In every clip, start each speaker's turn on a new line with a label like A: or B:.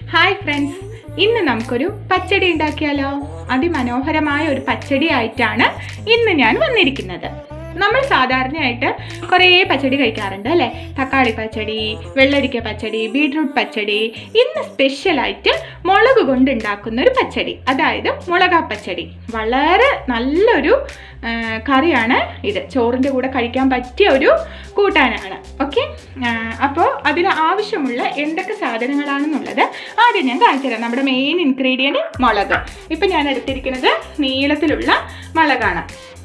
A: Hi friends ഇന്ന് നമുക്കൊരു പച്ചടി ഉണ്ടാക്കിയാലോ അതിമനോഹരമായ ഒരു പച്ചടി ആയിട്ടാണ് ഇന്ന് ഞാൻ വന്നിരിക്കുന്നത് നമ്മൾ സാധാരണയായിട്ട് കുറേ പച്ചടി കഴിക്കാറുണ്ട് അല്ലേ തക്കാളി പച്ചടി വെള്ളരിക്ക പച്ചടി ബീട്രൂട്ട് പച്ചടി ഇന്ന് സ്പെഷ്യലായിട്ട് മുളക് കൊണ്ട് ഉണ്ടാക്കുന്ന ഒരു പച്ചടി അതായത് മുളകാ പച്ചടി വളരെ നല്ലൊരു ആ, കറിയാണ് ഇത് ചോറിൻ്റെ കൂടെ കഴിക്കാൻ പറ്റിയ ഒരു കൂട്ടാനാണ് ഓക്കെ അപ്പോൾ അതിന് ആവശ്യമുള്ള എന്തൊക്കെ സാധനങ്ങളാണെന്നുള്ളത് ആദ്യം ഞാൻ കാണിച്ചു തരാം നമ്മുടെ മെയിൻ ഇൻഗ്രീഡിയൻറ്റ് മുളക് ഇപ്പം ഞാൻ എടുത്തിരിക്കുന്നത് നീളത്തിലുള്ള മുളകാണ്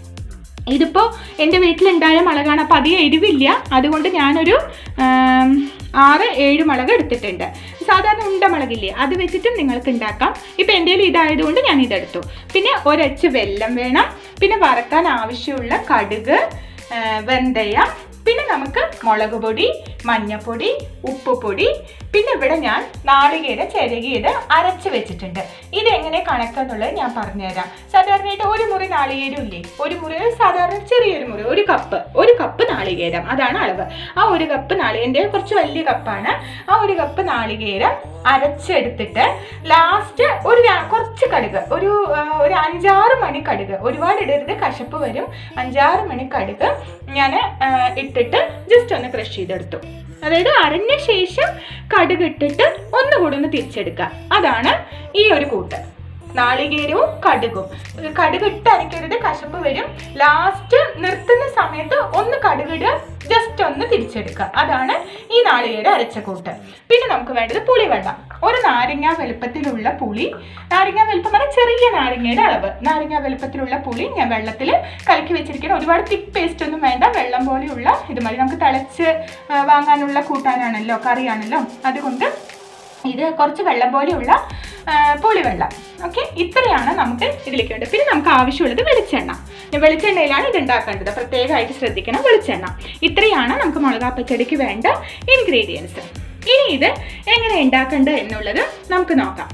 A: ഇതിപ്പോൾ എൻ്റെ വീട്ടിലുണ്ടായ മുളകാണ് അപ്പോൾ അധികം എരിവില്ല അതുകൊണ്ട് ഞാനൊരു ആം, ആറ് ഏഴ് മുളക് എടുത്തിട്ടുണ്ട് സാധാരണ ഉണ്ട മുളകില്ലേ അത് വെച്ചിട്ടും നിങ്ങൾക്ക് ഉണ്ടാക്കാം ഇപ്പം എൻ്റെ കയ്യിൽ ഇതായതുകൊണ്ട് ഞാൻ ഇതെടുത്തു പിന്നെ ഒരച്ച് വെല്ലം വേണം പിന്നെ വറക്കാൻ ആവശ്യമുള്ള കടുക് ആ, വെന്തയം പിന്നെ നമുക്ക് മുളക് പൊടി മഞ്ഞപ്പൊടി ഉപ്പുപൊടി പിന്നെ ഇവിടെ ഞാൻ നാളികേര ചിരകിയത് അരച്ച് വെച്ചിട്ടുണ്ട് ഇതെങ്ങനെ കണക്കെന്നുള്ളത് ഞാൻ പറഞ്ഞുതരാം സാധാരണയായിട്ട് ഒരു മുറി നാളികേരം ഇല്ലേ ഒരു മുറി സാധാരണ ചെറിയൊരു മുറി ഒരു കപ്പ് ഒരു കപ്പ് നാളികേരം അതാണ് അളവ് ആ ഒരു കപ്പ് നാളി എൻ്റെ കുറച്ച് വലിയ കപ്പാണ് ആ ഒരു കപ്പ് നാളികേരം അരച്ചെടുത്തിട്ട് ലാസ്റ്റ് ഒരു ര- കുറച്ച് കടുക് ഒരു ആ, ഒരു അഞ്ചാറ് മണി കടുക് ഒരുപാട് ഇടരുത് കശപ്പ് വരും അഞ്ചാറ് മണി കടുക് ഞാൻ ഇട്ടിട്ട് ജസ്റ്റ് ഒന്ന് ക്രഷ് ചെയ്തെടുത്തു അതായത് അരഞ്ഞ ശേഷം കടുക് ഇട്ടിട്ട് ഒന്നുകൂടി ഒന്ന് തിരിച്ചെടുക്കുക അതാണ് ഈ ഒരു കൂട്ട് നാളികേരവും കടുകും കടുക് ഇട്ട് അരക്കരുത് കശപ്പ് വരും ലാസ്റ്റ് നിർത്തുന്ന സമയത്ത് ഒന്ന് കടുകിടുക ജസ്റ്റ് ഒന്ന് തിരിച്ചെടുക്കുക അതാണ് ഈ നാളികേര അരച്ച കൂട്ട് പിന്നെ നമുക്ക് വേണ്ടത് പുളിവെള്ളം ഒരു നാരങ്ങ വലുപ്പത്തിലുള്ള പുളി നാരങ്ങ വലുപ്പം പറഞ്ഞാൽ ചെറിയ നാരങ്ങയുടെ അളവ് നാരങ്ങ വലുപ്പത്തിലുള്ള പുളി ഞാൻ വെള്ളത്തിൽ കലക്കി വെച്ചിരിക്കണം ഒരുപാട് തിക്ക് പേസ്റ്റ് ഒന്നും വേണ്ട വെള്ളം പോലെയുള്ള ഇത് മതി നമുക്ക് തിളച്ച് ആ, വാങ്ങാനുള്ള കൂട്ടാനാണല്ലോ കറിയാണല്ലോ അതുകൊണ്ട് ഇത് കുറച്ച് വെള്ളം പോലെയുള്ള ആ, പുളിവെള്ളം ഓക്കെ ഇത്രയാണ് നമുക്ക് ഇതിലേക്ക് വേണ്ടത് പിന്നെ നമുക്ക് ആവശ്യമുള്ളത് വെളിച്ചെണ്ണ വെളിച്ചെണ്ണയിലാണ് ഇത് ഉണ്ടാക്കേണ്ടത് പ്രത്യേകമായിട്ട് ശ്രദ്ധിക്കണം വെളിച്ചെണ്ണ ഇത്രയാണ് നമുക്ക് മുളകാ പച്ചടിക്ക് വേണ്ട ഇൻഗ്രീഡിയൻസ് ഇനി ഇത് എങ്ങനെ ഉണ്ടാക്കേണ്ടത് എന്നുള്ളത് നമുക്ക് നോക്കാം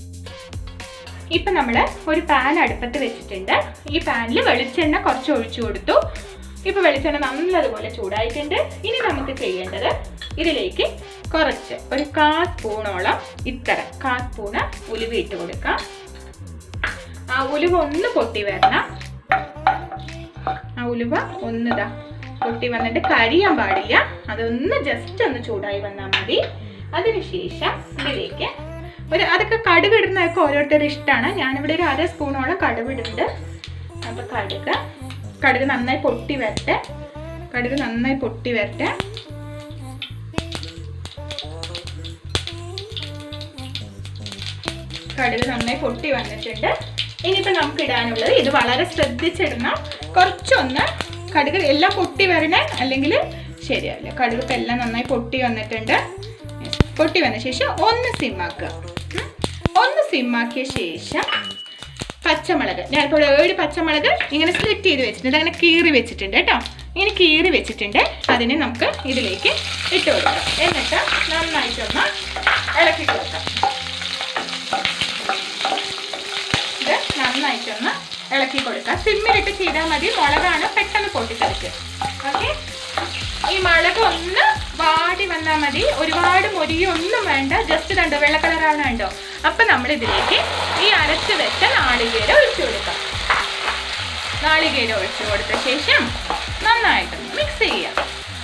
A: ഇപ്പം നമ്മൾ ഒരു പാൻ അടുപ്പത്ത് വെച്ചിട്ടുണ്ട് ഈ പാനിൽ വെളിച്ചെണ്ണ കുറച്ച് ഒഴിച്ചു കൊടുത്തു ഇപ്പം വെളിച്ചെണ്ണ നല്ലതുപോലെ ചൂടായിട്ടുണ്ട് ഇനി നമുക്ക് ചെയ്യേണ്ടത് ഇതിലേക്ക് കുറച്ച് ഒരു കാ സ്പൂണോളം ഇത്ര കാ സ്പൂണ് ഉലുവ ഇട്ട് കൊടുക്കാം ആ ഉലുവ ഒന്ന് പൊട്ടി വരണം ആ ഉലുവ ഒന്നിതാ പൊട്ടി വന്നിട്ട് കരിയാൻ പാടില്ല അതൊന്ന് ജസ്റ്റ് ഒന്ന് ചൂടായി വന്നാൽ മതി അതിനുശേഷം ഇതിലേക്ക് ഒരു അതൊക്കെ കടുക് ഇടുന്നതൊക്കെ ഓരോരുത്തരുടെ ഇഷ്ടമാണ് ഞാനിവിടെ ഒരു അര സ്പൂണോളം കടുക് ഇടുന്നുണ്ട് അപ്പോൾ കടുക് കടുക് നന്നായി പൊട്ടി വരട്ടെ കടുക് നന്നായി പൊട്ടി വരട്ടെ കടുക് നന്നായി പൊട്ടി വന്നിട്ടുണ്ട് ഇനിയിപ്പോൾ നമുക്ക് ഇടാനുള്ളത് ഇത് വളരെ ശ്രദ്ധിച്ചിടണം കുറച്ചൊന്ന് കടുക് എല്ലാം പൊട്ടി വരണേ അല്ലെങ്കിൽ ശരിയാവില്ല കടുക് ഇപ്പം എല്ലാം നന്നായി പൊട്ടി വന്നിട്ടുണ്ട് Yes. പൊട്ടി വന്ന ശേഷം ഒന്ന് സിമ്മാക്കുക ഉം. ഒന്ന് സിമ്മാക്കിയ ശേഷം പച്ചമുളക് ഞാനിപ്പോൾ ഏഴ് പച്ചമുളക് ഇങ്ങനെ സ്പ്ലിറ്റ് ചെയ്ത് വെച്ചിട്ടുണ്ട് അങ്ങനെ കീറി വെച്ചിട്ടുണ്ട് കേട്ടോ ഇങ്ങനെ കീറി വെച്ചിട്ടുണ്ട് അതിനെ നമുക്ക് ഇതിലേക്ക് ഇട്ട് കൊടുക്കാം എന്നിട്ട് നന്നായിട്ടൊന്ന് ഇളക്കി കൊടുക്കാം ഇത് നന്നായിട്ടൊന്ന് ഇളക്കി കൊടുക്കുക സിമ്മിലിട്ട് ചെയ്താൽ മതി മുളകാണ് പെട്ടെന്ന് പൊട്ടിത്തെറിക്കും ഓക്കെ ഈ മുളക് ഒന്ന് വാടി വന്നാൽ മതി ഒരുപാട് മൊരിയൊന്നും വേണ്ട ജസ്റ്റ് കണ്ടോ വെള്ള കളറാണ് കണ്ടോ അപ്പം നമ്മൾ ഇതിലേക്ക് ഈ അരച്ച് വെച്ച നാളികേരം ഒഴിച്ചു കൊടുക്കാം നാളികേരം ഒഴിച്ചു കൊടുത്ത ശേഷം നന്നായിട്ട് മിക്സ് ചെയ്യാം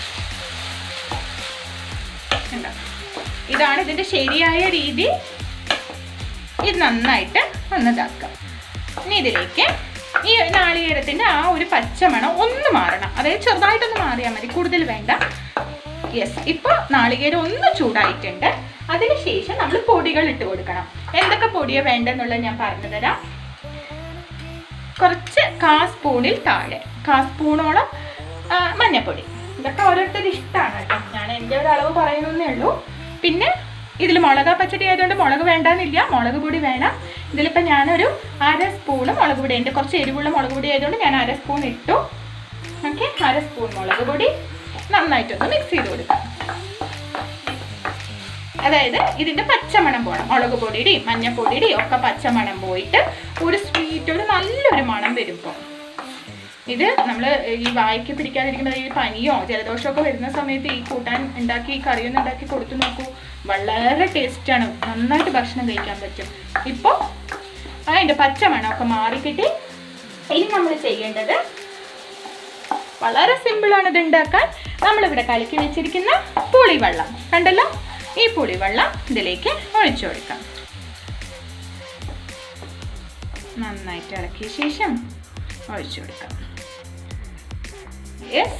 A: കണ്ടോ ഇതാണ് ഇതിൻ്റെ ശരിയായ രീതി ഇത് നന്നായിട്ട് ഒന്ന് ഇതാക്കാം ഇനി ഇതിലേക്ക് ഈ നാളികേരത്തിൻ്റെ ആ ഒരു പച്ചമണം ഒന്ന് മാറണം അതായത് ചെറുതായിട്ടൊന്ന് മാറിയാൽ മതി കൂടുതൽ വേണ്ട യെസ് ഇപ്പോൾ നാളികേരം ഒന്ന് ചൂടായിട്ടുണ്ട് അതിനുശേഷം നമ്മൾ പൊടികൾ ഇട്ട് കൊടുക്കണം എന്തൊക്കെ പൊടിയാണ് വേണ്ടെന്നുള്ളത് ഞാൻ പറഞ്ഞു തരാം കുറച്ച് കാ സ്പൂണിൽ താഴെ കാ സ്പൂണോളം ആ, മഞ്ഞപ്പൊടി ഇതൊക്കെ ഓരോരുത്തരുടെ ഇഷ്ടമാണ് കേട്ടോ ഞാൻ എൻ്റെ ഒരു അളവ് പറയുന്നേ ഉള്ളൂ പിന്നെ ഇതിൽ മുളക് പച്ചടി ആയതുകൊണ്ട് മുളക് വേണ്ടാന്നില്ല മുളക് പൊടി വേണം ഇതിലിപ്പോൾ ഞാനൊരു അര സ്പൂണ് മുളക് പൊടി എൻ്റെ കുറച്ച് എരിവുള്ള മുളക് പൊടി ആയതുകൊണ്ട് ഞാൻ അര സ്പൂൺ ഇട്ടു ഓക്കെ അര സ്പൂൺ മുളക് പൊടി നന്നായിട്ടൊന്ന് മിക്സ് ചെയ്ത് കൊടുക്കാം അതായത് ഇതിൻ്റെ പച്ചമണം പോകണം മുളക് പൊടിയുടെയും മഞ്ഞപ്പൊടിയുടെയും ഒക്കെ പച്ചമണം പോയിട്ട് ഒരു സ്വീറ്റ് ഒരു നല്ലൊരു മണം വരും ഇപ്പോൾ ഇത് നമ്മൾ ഈ വായിക്ക് പിടിക്കാതിരിക്കുന്നത് ഈ പനിയോ ജലദോഷമൊക്കെ വരുന്ന സമയത്ത് ഈ കൂട്ടാൻ ഉണ്ടാക്കി ഈ കറിയൊന്നും ഉണ്ടാക്കി കൊടുത്തു നോക്കൂ വളരെ ടേസ്റ്റാണ് നന്നായിട്ട് ഭക്ഷണം കഴിക്കാൻ പറ്റും ഇപ്പോൾ അതിൻ്റെ പച്ച മണമൊക്കെ മാറിക്കിട്ടി ഇനി നമ്മൾ ചെയ്യേണ്ടത് വളരെ സിമ്പിളാണ് ഇത് ഉണ്ടാക്കാൻ നമ്മളിവിടെ കലക്കി വെച്ചിരിക്കുന്ന പുളിവെള്ളം കണ്ടല്ലോ ഈ പുളിവെള്ളം ഇതിലേക്ക് ഒഴിച്ചു കൊടുക്കാം നന്നായിട്ട് ഇളക്കിയ ശേഷം ഒഴിച്ചു കൊടുക്കാം യെസ്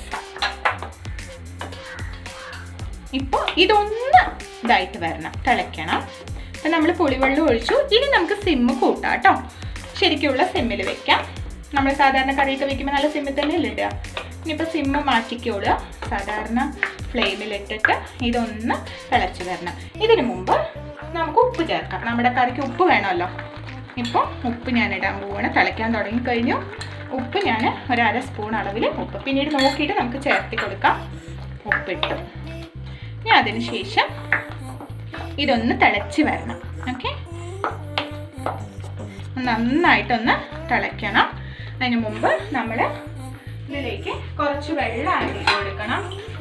A: ഇപ്പോൾ ഇതൊന്ന് ഇതായിട്ട് വരണം തിളയ്ക്കണം അപ്പം നമ്മൾ പുളിവെള്ളം ഒഴിച്ചു ഇനി നമുക്ക് സിമ്മ് കൂട്ടാം കേട്ടോ ശരിക്കുള്ള സിമ്മിൽ വെക്കാം നമ്മൾ സാധാരണ കറിയൊക്കെ വെക്കുമ്പോൾ നല്ല സിമ്മിൽ തന്നെ അല്ലേ ഇടുക ഇനിയിപ്പോൾ സിമ്മ് മാറ്റിക്കോളുക സാധാരണ ഫ്ലെയിമിലിട്ടിട്ട് ഇതൊന്ന് തിളച്ച് വരണം ഇതിനു മുമ്പ് നമുക്ക് ഉപ്പ് ചേർക്കാം നമ്മുടെ കറിക്ക് ഉപ്പ് വേണമല്ലോ ഇപ്പോൾ ഉപ്പ് ഞാൻ ഇടാൻ പോവാണ് തിളയ്ക്കാൻ തുടങ്ങിക്കഴിഞ്ഞു ഉപ്പ് ഞാൻ ഒരു അര സ്പൂൺ അളവിൽ ഉപ്പ് പിന്നീട് നോക്കിയിട്ട് നമുക്ക് ചേർത്തി കൊടുക്കാം ഉപ്പിട്ടു ഇനി അതിന് ശേഷം ഇതൊന്ന് തിളച്ച് വരണം ഓക്കെ നന്നായിട്ടൊന്ന് തിളയ്ക്കണം അതിന് മുമ്പ് നമ്മൾ ഇതിലേക്ക് കുറച്ച് വെള്ളം ആഡ് ചെയ്ത് കൊടുക്കണം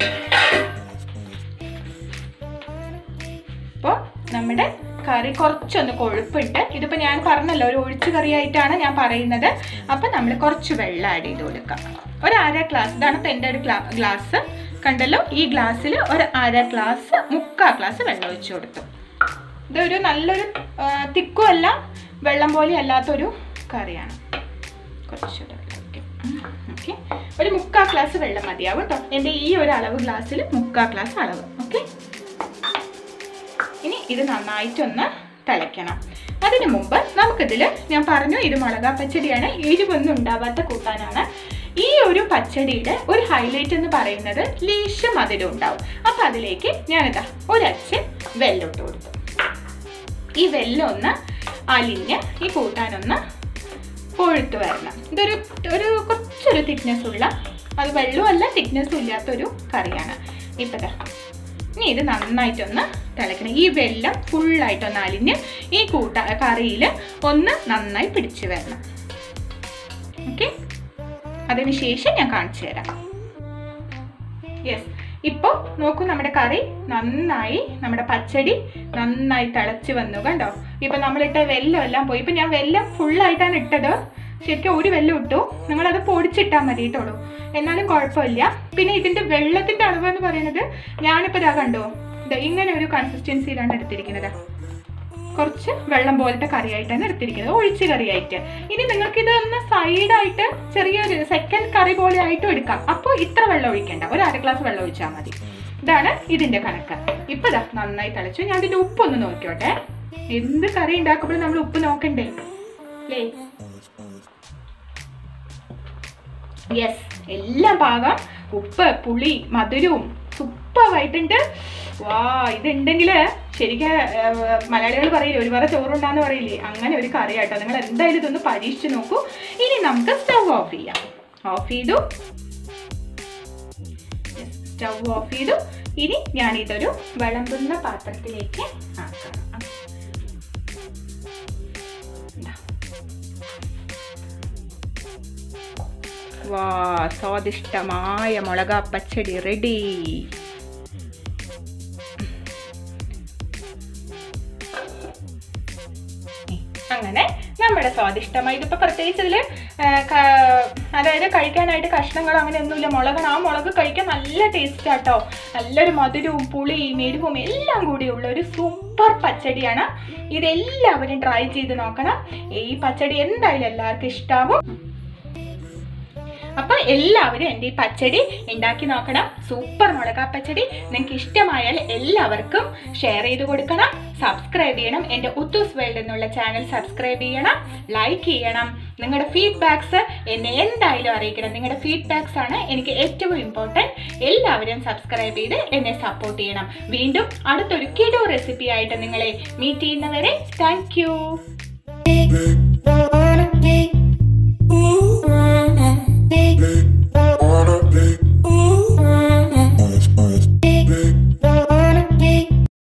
A: അപ്പോൾ നമ്മുടെ കറി കുറച്ചൊന്ന് കൊഴുപ്പിട്ട് ഇതിപ്പോൾ ഞാൻ പറഞ്ഞല്ലോ ഒരു ഒഴിച്ചു കറിയായിട്ടാണ് ഞാൻ പറയുന്നത് അപ്പം നമ്മൾ കുറച്ച് വെള്ളം ആഡ് ചെയ്ത് കൊടുക്കാം ഒരു അര ഗ്ലാസ് ഇതാണ് ഇപ്പം എൻ്റെ ഒരു ഗ്ലാസ് കണ്ടല്ലോ ഈ ഗ്ലാസ്സിൽ ഒരു അര ഗ്ലാസ് മുക്കാൽ ഗ്ലാസ് വെള്ളം ഒഴിച്ചു കൊടുത്തു ഇതൊരു നല്ലൊരു തിക്കും അല്ല വെള്ളം പോലെ അല്ലാത്തൊരു കറിയാണ് കുറച്ചുകൂടെ വെള്ളം ഒഴിക്കാം ഓക്കെ ഒരു മുക്കാൽ ഗ്ലാസ് വെള്ളം മതിയാവും കേട്ടോ എൻ്റെ ഈ ഒരു അളവ് ഗ്ലാസ്സിൽ മുക്കാൽ ഗ്ലാസ് അളവ് ഓക്കെ ഇനി ഇത് നന്നായിട്ടൊന്ന് തിളയ്ക്കണം അതിനു മുമ്പ് നമുക്കിതിൽ ഞാൻ പറഞ്ഞു ഇത് മുളകാ പച്ചടിയാണ് എരിവൊന്നും ഉണ്ടാവാത്ത കൂട്ടാനാണ് ഈ ഒരു പച്ചടിയുടെ ഒരു ഹൈലൈറ്റ് എന്ന് പറയുന്നത് ലേശം മധുരം ഉണ്ടാവും അപ്പം അതിലേക്ക് ഞാനിതാ ഒരച്ച് വെല്ലം ഇട്ട് കൊടുത്തു ഈ വെല്ലം ഒന്ന് അലിഞ്ഞ് ഈ കൂട്ടാനൊന്ന് കൊഴുത്ത് വരണം ഇതൊരു ഒരു കുറച്ചൊരു തിക്നെസ് ഉള്ള അത് വെള്ളമല്ല തിക്നെസ്സും ഇല്ലാത്തൊരു കറിയാണ് ഇപ്പം ദാ ഇനി ഇത് നന്നായിട്ടൊന്ന് തിളയ്ക്കണം ഈ വെള്ളം ഫുള്ളായിട്ടൊന്ന് അലിഞ്ഞ് ഈ കൂട്ട കറിയിൽ ഒന്ന് നന്നായി പിടിച്ചു വരണം ഓക്കെ അതിന് ശേഷം ഞാൻ കാണിച്ചു തരാം യെസ് ഇപ്പോൾ നോക്കൂ നമ്മുടെ കറി നന്നായി നമ്മുടെ പച്ചടി നന്നായി തിളച്ച് വന്നു കണ്ടോ ഇപ്പം നമ്മളിട്ട വെല്ലം എല്ലാം പോയി ഇപ്പം ഞാൻ വെല്ലം ഫുള്ളായിട്ടാണ് ഇട്ടത് ശരിക്കും ഒരു വെല്ലം ഇട്ടു നിങ്ങളത് പൊടിച്ചിട്ടാൽ മതി കേട്ടോളൂ എന്നാലും കുഴപ്പമില്ല പിന്നെ ഇതിൻ്റെ വെള്ളത്തിൻ്റെ അളവ് എന്ന് പറയുന്നത് ഞാനിപ്പോൾ ഇതാ കണ്ടോ ഇത് ഇങ്ങനെ ഒരു കൺസിസ്റ്റൻസിയിലാണ് എടുത്തിരിക്കുന്നത് കുറച്ച് വെള്ളം പോലത്തെ കറിയായിട്ടാണ് എടുത്തിരിക്കുന്നത് ഒഴിച്ച് കറിയായിട്ട് ഇനി നിങ്ങൾക്ക് ഇത് ഒന്ന് സൈഡായിട്ട് ചെറിയൊരു സെക്കൻഡ് കറി പോലെ ആയിട്ടും എടുക്കാം അപ്പോൾ ഇത്ര വെള്ളം ഒഴിക്കേണ്ട ഒരു അര ഗ്ലാസ് വെള്ളം ഒഴിച്ചാൽ മതി ഇതാണ് ഇതിന്റെ കണക്ക് ഇപ്പൊ ഇതാ നന്നായി തിളച്ചു ഞാൻ ഇതിന്റെ ഉപ്പ് ഒന്ന് നോക്കിയോട്ടെ എന്ത് കറി ഉണ്ടാക്കുമ്പോഴും നമ്മൾ ഉപ്പ് നോക്കണ്ടേ അല്ലേ യെസ് എല്ലാം പാകം ഉപ്പ് പുളി മധുരവും സൂപ്പറായിട്ടുണ്ട് വാ ഇതുണ്ടെങ്കിൽ ശരിക്കും മലയാളികൾ പറയില്ലേ ഒരു പറ ചോറുണ്ടാന്ന് പറയില്ലേ അങ്ങനെ ഒരു കറി കേട്ടോ നിങ്ങൾ എന്തായാലും ഇതൊന്ന് പരീക്ഷിച്ച് നോക്കൂ ഇനി നമുക്ക് സ്റ്റവ് ഓഫ് ചെയ്യാം ഓഫ് ചെയ്തു സ്റ്റവ് ഓഫ് ചെയ്തു ഇനി ഞാൻ ഇതൊരു വിളമ്പുന്ന പാത്രത്തിലേക്ക് ആക്കണം ഇതാ. വാ സ്വാദിഷ്ടമായ മുളക പച്ചടി റെഡി അങ്ങനെ നമ്മുടെ സ്വാദിഷ്ടമായി ഇതിപ്പോൾ പ്രത്യേകിച്ച് ഇതിൽ അതായത് കഴിക്കാനായിട്ട് കഷ്ണങ്ങളോ അങ്ങനെ ഒന്നുമില്ല മുളകാണ് ആ മുളക് കഴിക്കാൻ നല്ല ടേസ്റ്റ് ആട്ടോ നല്ലൊരു മധുരവും പുളിയും എരിവും എല്ലാം കൂടിയുള്ള ഒരു സൂപ്പർ പച്ചടിയാണ് ഇതെല്ലാവരും ട്രൈ ചെയ്ത് നോക്കണം ഈ പച്ചടി എന്തായാലും എല്ലാവർക്കും ഇഷ്ടാവും അപ്പൊ എല്ലാവരും എൻ്റെ ഈ പച്ചടി ഉണ്ടാക്കി നോക്കണം സൂപ്പർ മുളകാ പച്ചടി നിങ്ങൾക്ക് ഇഷ്ടമായാൽ എല്ലാവർക്കും ഷെയർ ചെയ്ത് കൊടുക്കണം സബ്സ്ക്രൈബ് ചെയ്യണം എൻ്റെ ഉത്തൂസ് വേൾഡ് എന്നുള്ള ചാനൽ സബ്സ്ക്രൈബ് ചെയ്യണം ലൈക്ക് ചെയ്യണം നിങ്ങളുടെ ഫീഡ്ബാക്സ് എന്നെ എന്തായാലും അറിയിക്കണം നിങ്ങളുടെ ഫീഡ്ബാക്സ് ആണ് എനിക്ക് ഏറ്റവും ഇമ്പോർട്ടൻറ്റ് എല്ലാവരും സബ്സ്ക്രൈബ് ചെയ്ത് എന്നെ സപ്പോർട്ട് ചെയ്യണം വീണ്ടും അടുത്തൊരു കിടോ റെസിപ്പി ആയിട്ട് നിങ്ങളെ മീറ്റ് ചെയ്യുന്നവരെ താങ്ക് യു